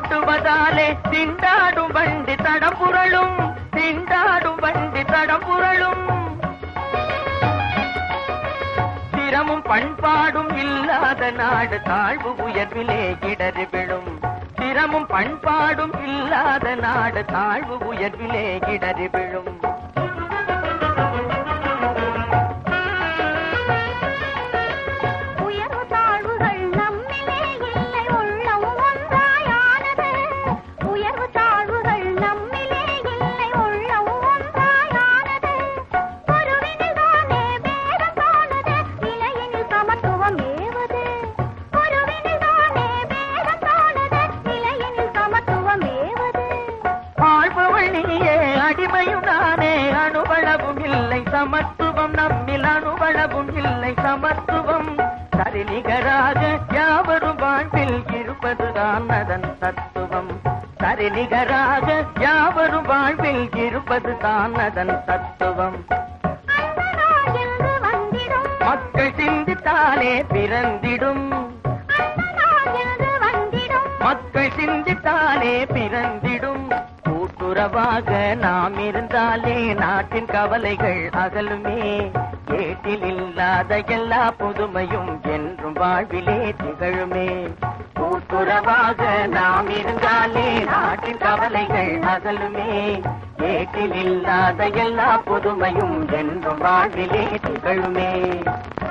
ஓட்டுவதாலே திண்டாடும் வண்டி தடம் புரளும் திண்டாடும் வண்டி தடம் புரளும் திறமும் பண்பாடும் இல்லாத நாடு தாழ்வு உயர்விலே இடறி விழும் திறமும் பண்பாடும் இல்லாத நாடு தாழ்வு உயர்விலே இடறி விழும் உயர்வு தாழ்வுகள் நம்மிலே இல்லை உள்ளம் ஒன்றாயானது உயர்வு தாழ்வுகள் நம்மிலே இல்லை உள்ளம் ஒன்றாயானது ஒருவினில்தானே பேதம் காணுது நிலையினில் சமத்துவம் ஏவது ஒருவினில்தானே பேதம் காணுது நிலையினில் சமத்துவம் ஏவது ஆழ்பவள் நீயே அடிமையும் நானே அணுவளவும் இல்லை சமத்துவம் நம்மில் அணுவளவும் இல்லை சமத்துவம் சரிநிகராக யாவரும் வாழ்வில் இருப்பதுதான் அதன் தத்துவம் சரிநிகராக யாவரும் வாழ்வில் இருப்பதுதான் அதன் தத்துவம் அந்த நாள் என்று வந்திடும் மக்கள் சிந்தித்தாலே பிறந்திடும் அந்த நாள் என்று வந்திடும் மக்கள் சிந்தித்தாலே பிறந்திடும் கூட்டுறவாக நாம் இருந்தாலே நாட்டின் கவலைகள் அகலுமே ஏட்டில் இல்லாத எல்லா புதுமையும் என்றும் வாழ்விலே திகழுமே கூட்டுறவாக நாம் இருந்தாலே நாட்டின் கவலைகள் அகலுமே ஏட்டில் இல்லாத எல்லா புதுமையும் என்றும் வாழ்விலே திகழுமே